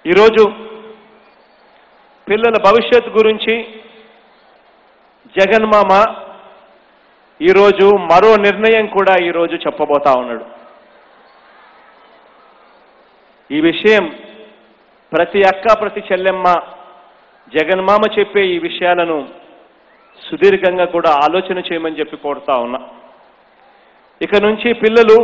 ఈరోజు పిల్లల భవిష్యత్తు గురించి జగన్మామ ఈరోజు మరో నిర్ణయం కూడా ఈరోజు చెప్పబోతా ఉన్నాడు ఈ విషయం ప్రతి అక్క ప్రతి చెల్లెమ్మ జగన్మామ చెప్పే ఈ విషయాలను సుదీర్ఘంగా కూడా ఆలోచన చేయమని చెప్పి కోరుతా ఉన్నా ఇక నుంచి పిల్లలు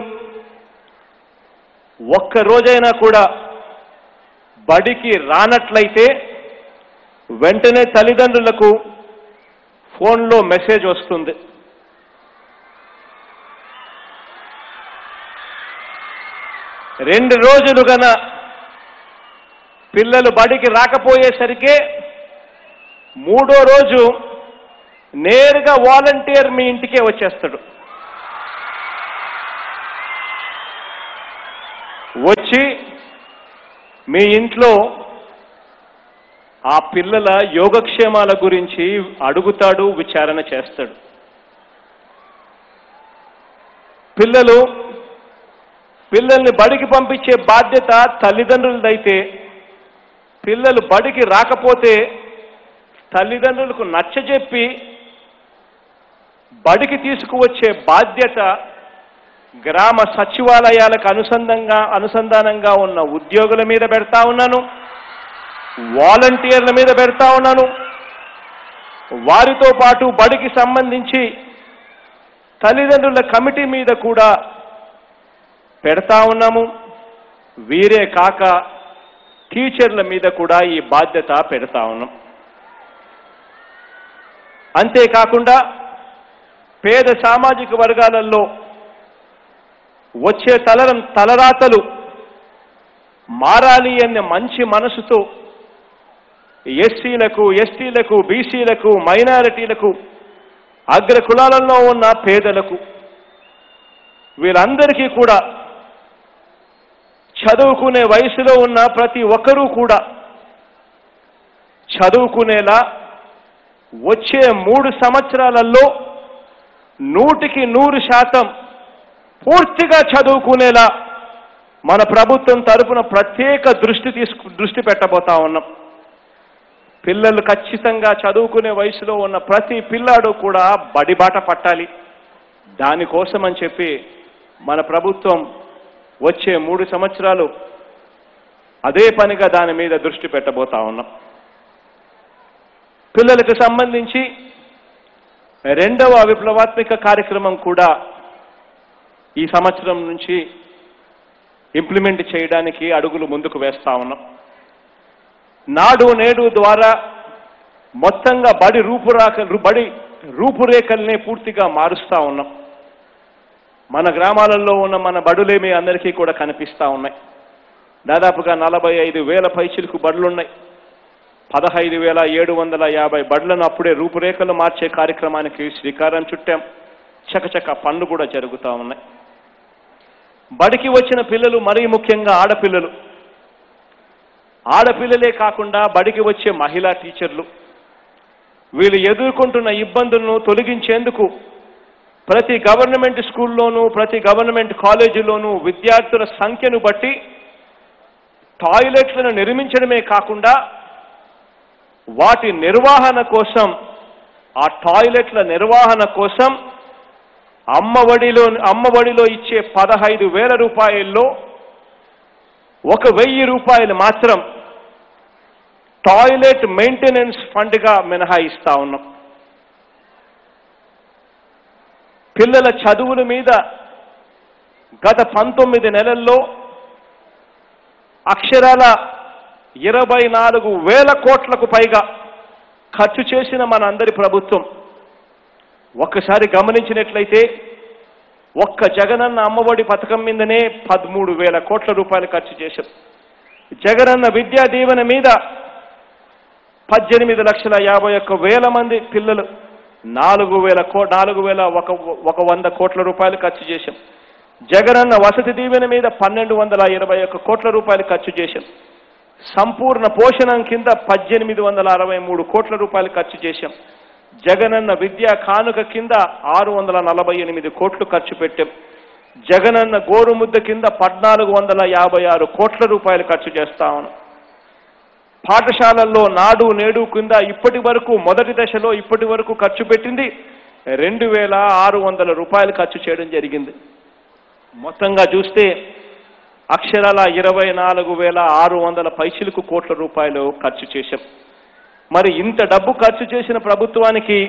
ఒక్క రోజైనా కూడా బడికి రానట్లయితే వెంటనే తల్లిదండ్రులకు ఫోన్లో మెసేజ్ వస్తుంది రెండు రోజులు గన పిల్లలు బడికి రాకపోయేసరికే మూడో రోజు నేరుగా వాలంటీర్ మీ ఇంటికే వచ్చేస్తాడు వచ్చి మీ ఇంట్లో ఆ పిల్లల యోగక్షేమాల గురించి అడుగుతాడు విచారణ చేస్తాడు పిల్లలు పిల్లల్ని బడికి పంపించే బాధ్యత తల్లిదండ్రులదైతే పిల్లలు బడికి రాకపోతే తల్లిదండ్రులకు నచ్చజెప్పి బడికి తీసుకువచ్చే బాధ్యత గ్రామ సచివాలయాలకు అనుసంధంగా అనుసంధానంగా ఉన్న ఉద్యోగుల మీద పెడతా ఉన్నాను వాలంటీర్ల మీద పెడతా ఉన్నాను వారితో పాటు బడికి సంబంధించి తల్లిదండ్రుల కమిటీ మీద కూడా పెడతా ఉన్నాము వీరే కాక టీచర్ల మీద కూడా ఈ బాధ్యత పెడతా ఉన్నాం అంతేకాకుండా పేద సామాజిక వర్గాలలో వచ్చే తలరం తలరాతలు మారాలి అనే మంచి మనసుతో ఎస్సీలకు ఎస్టీలకు బీసీలకు మైనారిటీలకు అగ్ర కులాలలో ఉన్న పేదలకు వీరందరికీ కూడా చదువుకునే వయసులో ఉన్న ప్రతి ఒక్కరూ కూడా చదువుకునేలా వచ్చే మూడు సంవత్సరాలలో నూటికి నూరు శాతం పూర్తిగా చదువుకునేలా మన ప్రభుత్వం తరపున ప్రత్యేక దృష్టి తీసుకు దృష్టి పెట్టబోతా ఉన్నాం పిల్లలు ఖచ్చితంగా చదువుకునే వయసులో ఉన్న ప్రతి పిల్లాడు కూడా బడిబాట పట్టాలి దానికోసం అని చెప్పి మన ప్రభుత్వం వచ్చే మూడు సంవత్సరాలు అదే పనిగా దాని మీద దృష్టి పెట్టబోతా ఉన్నాం పిల్లలకు సంబంధించి రెండవ విప్లవాత్మక కార్యక్రమం కూడా ఈ సంవత్సరం నుంచి ఇంప్లిమెంట్ చేయడానికి అడుగులు ముందుకు వేస్తా ఉన్నాం నాడు నేడు ద్వారా మొత్తంగా బడి రూపురాక బడి రూపురేఖల్ని పూర్తిగా మారుస్తా ఉన్నాం మన గ్రామాలలో ఉన్న మన బడులే మీ అందరికీ కూడా కనిపిస్తా ఉన్నాయి దాదాపుగా నలభై ఐదు వేల పైచిలకు బడులున్నాయి పదహైదు వేల ఏడు వందల యాభై బడులను అప్పుడే రూపురేఖలు మార్చే కార్యక్రమానికి శ్రీకారం చుట్టాం చకచక పనులు కూడా జరుగుతూ ఉన్నాయి బడికి వచ్చిన పిల్లలు మరీ ముఖ్యంగా ఆడపిల్లలు ఆడపిల్లలే కాకుండా బడికి వచ్చే మహిళా టీచర్లు వీళ్ళు ఎదుర్కొంటున్న ఇబ్బందులను తొలగించేందుకు ప్రతి గవర్నమెంట్ స్కూల్లోనూ ప్రతి గవర్నమెంట్ కాలేజీలోనూ విద్యార్థుల సంఖ్యను బట్టి టాయిలెట్లను నిర్మించడమే కాకుండా వాటి నిర్వహణ కోసం ఆ టాయిలెట్ల నిర్వహణ కోసం అమ్మఒడిలో అమ్మఒడిలో ఇచ్చే పదహైదు వేల రూపాయల్లో ఒక వెయ్యి రూపాయలు మాత్రం టాయిలెట్ మెయింటెనెన్స్ ఫండ్గా మినహాయిస్తా ఉన్నాం పిల్లల చదువుల మీద గత పంతొమ్మిది నెలల్లో అక్షరాల ఇరవై నాలుగు వేల కోట్లకు పైగా ఖర్చు చేసిన మన అందరి ప్రభుత్వం ఒక్కసారి గమనించినట్లయితే ఒక్క జగనన్న అమ్మఒడి పథకం మీదనే పదమూడు వేల కోట్ల రూపాయలు ఖర్చు చేశాం జగనన్న విద్యా దీవెన మీద పద్దెనిమిది లక్షల యాభై ఒక్క వేల మంది పిల్లలు నాలుగు వేల కో నాలుగు వేల ఒక ఒక వంద కోట్ల రూపాయలు ఖర్చు చేశాం జగనన్న వసతి దీవెన మీద పన్నెండు వందల ఇరవై ఒక్క కోట్ల రూపాయలు ఖర్చు చేశాం సంపూర్ణ పోషణం కింద పద్దెనిమిది వందల అరవై మూడు కోట్ల రూపాయలు ఖర్చు చేశాం జగనన్న విద్యా కానుక కింద ఆరు వందల నలభై ఎనిమిది కోట్లు ఖర్చు పెట్టాం జగనన్న గోరుముద్ద కింద పద్నాలుగు వందల యాభై ఆరు కోట్ల రూపాయలు ఖర్చు చేస్తా ఉన్నాం పాఠశాలల్లో నాడు నేడు కింద ఇప్పటి వరకు మొదటి దశలో ఇప్పటి వరకు ఖర్చు పెట్టింది రెండు వేల ఆరు వందల రూపాయలు ఖర్చు చేయడం జరిగింది మొత్తంగా చూస్తే అక్షరాల ఇరవై నాలుగు వేల ఆరు వందల పైచిలకు కోట్ల రూపాయలు ఖర్చు చేశాం మరి ఇంత డబ్బు ఖర్చు చేసిన ప్రభుత్వానికి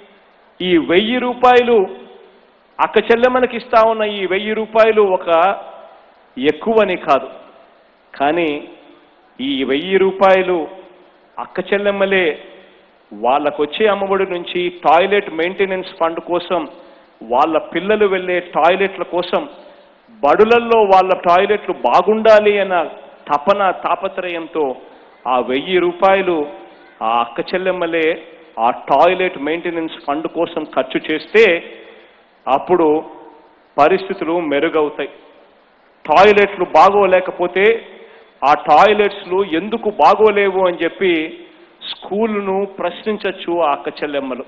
ఈ వెయ్యి రూపాయలు అక్క చెల్లెమ్మనికి ఇస్తా ఉన్న ఈ వెయ్యి రూపాయలు ఒక ఎక్కువని కాదు కానీ ఈ వెయ్యి రూపాయలు అక్క చెల్లెమ్మలే వాళ్ళకొచ్చే అమ్మఒడి నుంచి టాయిలెట్ మెయింటెనెన్స్ ఫండ్ కోసం వాళ్ళ పిల్లలు వెళ్ళే టాయిలెట్ల కోసం బడులల్లో వాళ్ళ టాయిలెట్లు బాగుండాలి అన్న తపన తాపత్రయంతో ఆ వెయ్యి రూపాయలు ఆ అక్క చెల్లెమ్మలే ఆ టాయిలెట్ మెయింటెనెన్స్ ఫండ్ కోసం ఖర్చు చేస్తే అప్పుడు పరిస్థితులు మెరుగవుతాయి టాయిలెట్లు బాగోలేకపోతే ఆ టాయిలెట్స్లు ఎందుకు బాగోలేవు అని చెప్పి స్కూల్ను ప్రశ్నించవచ్చు ఆ అక్క చెల్లెమ్మలు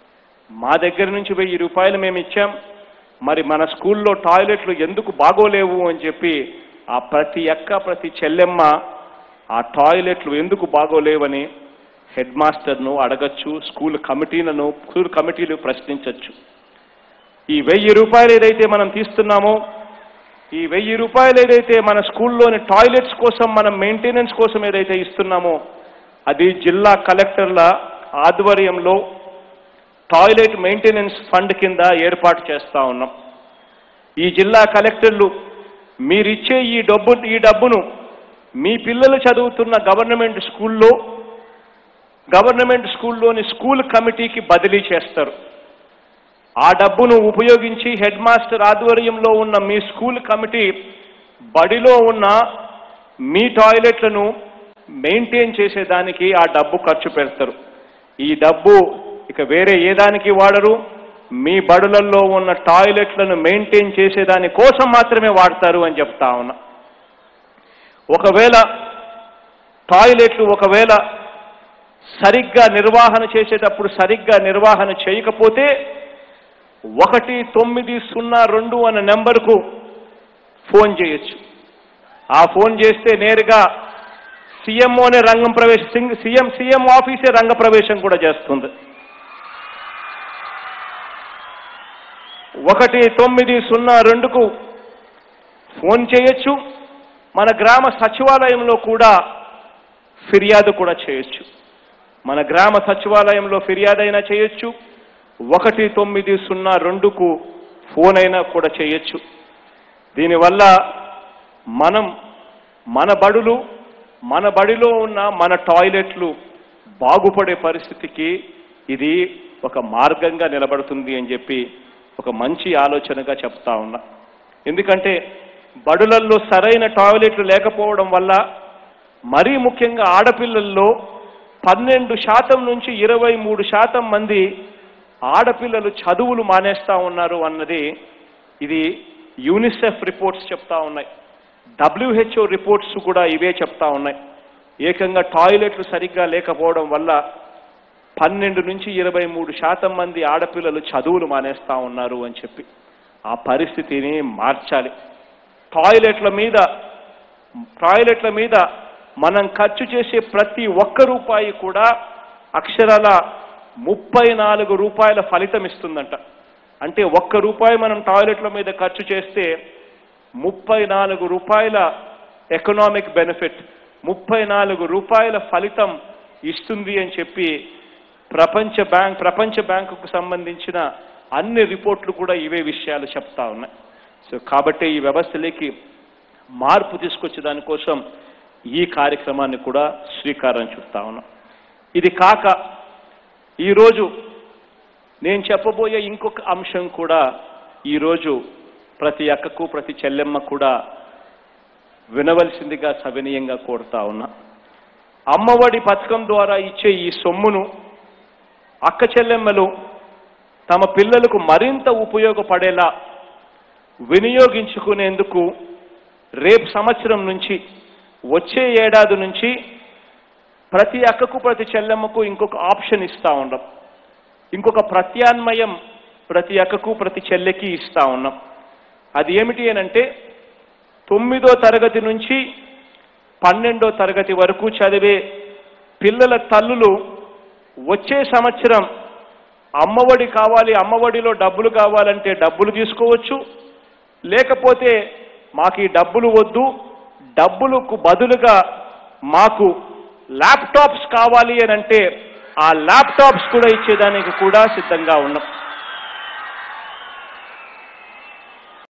మా దగ్గర నుంచి వెయ్యి రూపాయలు మేము ఇచ్చాం మరి మన స్కూల్లో టాయిలెట్లు ఎందుకు బాగోలేవు అని చెప్పి ఆ ప్రతి అక్క ప్రతి చెల్లెమ్మ ఆ టాయిలెట్లు ఎందుకు బాగోలేవని హెడ్ మాస్టర్ను అడగచ్చు స్కూల్ కమిటీలను స్కూల్ కమిటీలు ప్రశ్నించవచ్చు ఈ వెయ్యి రూపాయలు ఏదైతే మనం తీస్తున్నామో ఈ వెయ్యి రూపాయలు ఏదైతే మన స్కూల్లోని టాయిలెట్స్ కోసం మనం మెయింటెనెన్స్ కోసం ఏదైతే ఇస్తున్నామో అది జిల్లా కలెక్టర్ల ఆధ్వర్యంలో టాయిలెట్ మెయింటెనెన్స్ ఫండ్ కింద ఏర్పాటు చేస్తా ఉన్నాం ఈ జిల్లా కలెక్టర్లు మీరిచ్చే ఈ డబ్బు ఈ డబ్బును మీ పిల్లలు చదువుతున్న గవర్నమెంట్ స్కూల్లో గవర్నమెంట్ స్కూల్లోని స్కూల్ కమిటీకి బదిలీ చేస్తారు ఆ డబ్బును ఉపయోగించి హెడ్ మాస్టర్ ఆధ్వర్యంలో ఉన్న మీ స్కూల్ కమిటీ బడిలో ఉన్న మీ టాయిలెట్లను మెయింటైన్ చేసేదానికి ఆ డబ్బు ఖర్చు పెడతారు ఈ డబ్బు ఇక వేరే ఏ దానికి వాడరు మీ బడులలో ఉన్న టాయిలెట్లను మెయింటైన్ చేసేదాని కోసం మాత్రమే వాడతారు అని చెప్తా ఉన్నా ఒకవేళ టాయిలెట్లు ఒకవేళ సరిగ్గా నిర్వహణ చేసేటప్పుడు సరిగ్గా నిర్వహణ చేయకపోతే ఒకటి తొమ్మిది సున్నా రెండు అనే నెంబర్కు ఫోన్ చేయొచ్చు ఆ ఫోన్ చేస్తే నేరుగా సీఎంఓనే రంగం ప్రవేశం సీఎం సీఎం ఆఫీసే రంగ ప్రవేశం కూడా చేస్తుంది ఒకటి తొమ్మిది సున్నా రెండుకు ఫోన్ చేయొచ్చు మన గ్రామ సచివాలయంలో కూడా ఫిర్యాదు కూడా చేయొచ్చు మన గ్రామ సచివాలయంలో ఫిర్యాదు అయినా చేయొచ్చు ఒకటి తొమ్మిది సున్నా రెండుకు ఫోన్ అయినా కూడా చేయొచ్చు దీనివల్ల మనం మన బడులు మన బడిలో ఉన్న మన టాయిలెట్లు బాగుపడే పరిస్థితికి ఇది ఒక మార్గంగా నిలబడుతుంది అని చెప్పి ఒక మంచి ఆలోచనగా చెప్తా ఉన్నా ఎందుకంటే బడులల్లో సరైన టాయిలెట్లు లేకపోవడం వల్ల మరీ ముఖ్యంగా ఆడపిల్లల్లో పన్నెండు శాతం నుంచి ఇరవై మూడు శాతం మంది ఆడపిల్లలు చదువులు మానేస్తా ఉన్నారు అన్నది ఇది యూనిసెఫ్ రిపోర్ట్స్ చెప్తా ఉన్నాయి డబ్ల్యూహెచ్ఓ రిపోర్ట్స్ కూడా ఇవే చెప్తా ఉన్నాయి ఏకంగా టాయిలెట్లు సరిగ్గా లేకపోవడం వల్ల పన్నెండు నుంచి ఇరవై మూడు శాతం మంది ఆడపిల్లలు చదువులు మానేస్తా ఉన్నారు అని చెప్పి ఆ పరిస్థితిని మార్చాలి టాయిలెట్ల మీద టాయిలెట్ల మీద మనం ఖర్చు చేసే ప్రతి ఒక్క రూపాయి కూడా అక్షరాల ముప్పై నాలుగు రూపాయల ఫలితం ఇస్తుందంట అంటే ఒక్క రూపాయి మనం టాయిలెట్ల మీద ఖర్చు చేస్తే ముప్పై నాలుగు రూపాయల ఎకనామిక్ బెనిఫిట్ ముప్పై నాలుగు రూపాయల ఫలితం ఇస్తుంది అని చెప్పి ప్రపంచ బ్యాంక్ ప్రపంచ బ్యాంకుకు సంబంధించిన అన్ని రిపోర్ట్లు కూడా ఇవే విషయాలు చెప్తా ఉన్నాయి సో కాబట్టి ఈ వ్యవస్థలోకి మార్పు తీసుకొచ్చే దానికోసం ఈ కార్యక్రమాన్ని కూడా శ్రీకారం చుడతా ఉన్నాం ఇది కాక ఈరోజు నేను చెప్పబోయే ఇంకొక అంశం కూడా ఈరోజు ప్రతి అక్కకు ప్రతి చెల్లెమ్మ కూడా వినవలసిందిగా సవినీయంగా కోరుతా ఉన్నా అమ్మఒడి పథకం ద్వారా ఇచ్చే ఈ సొమ్మును అక్క చెల్లెమ్మలు తమ పిల్లలకు మరింత ఉపయోగపడేలా వినియోగించుకునేందుకు రేపు సంవత్సరం నుంచి వచ్చే ఏడాది నుంచి ప్రతి అక్కకు ప్రతి చెల్లెమ్మకు ఇంకొక ఆప్షన్ ఇస్తా ఉన్నాం ఇంకొక ప్రత్యామ్నాయం ప్రతి అక్కకు ప్రతి చెల్లెకి ఇస్తా ఉన్నాం అది ఏమిటి అనంటే తొమ్మిదో తరగతి నుంచి పన్నెండో తరగతి వరకు చదివే పిల్లల తల్లులు వచ్చే సంవత్సరం అమ్మఒడి కావాలి అమ్మఒడిలో డబ్బులు కావాలంటే డబ్బులు తీసుకోవచ్చు లేకపోతే మాకు ఈ డబ్బులు వద్దు డబ్బులకు బదులుగా మాకు ల్యాప్టాప్స్ కావాలి అని అంటే ఆ ల్యాప్టాప్స్ కూడా ఇచ్చేదానికి కూడా సిద్ధంగా ఉన్నాం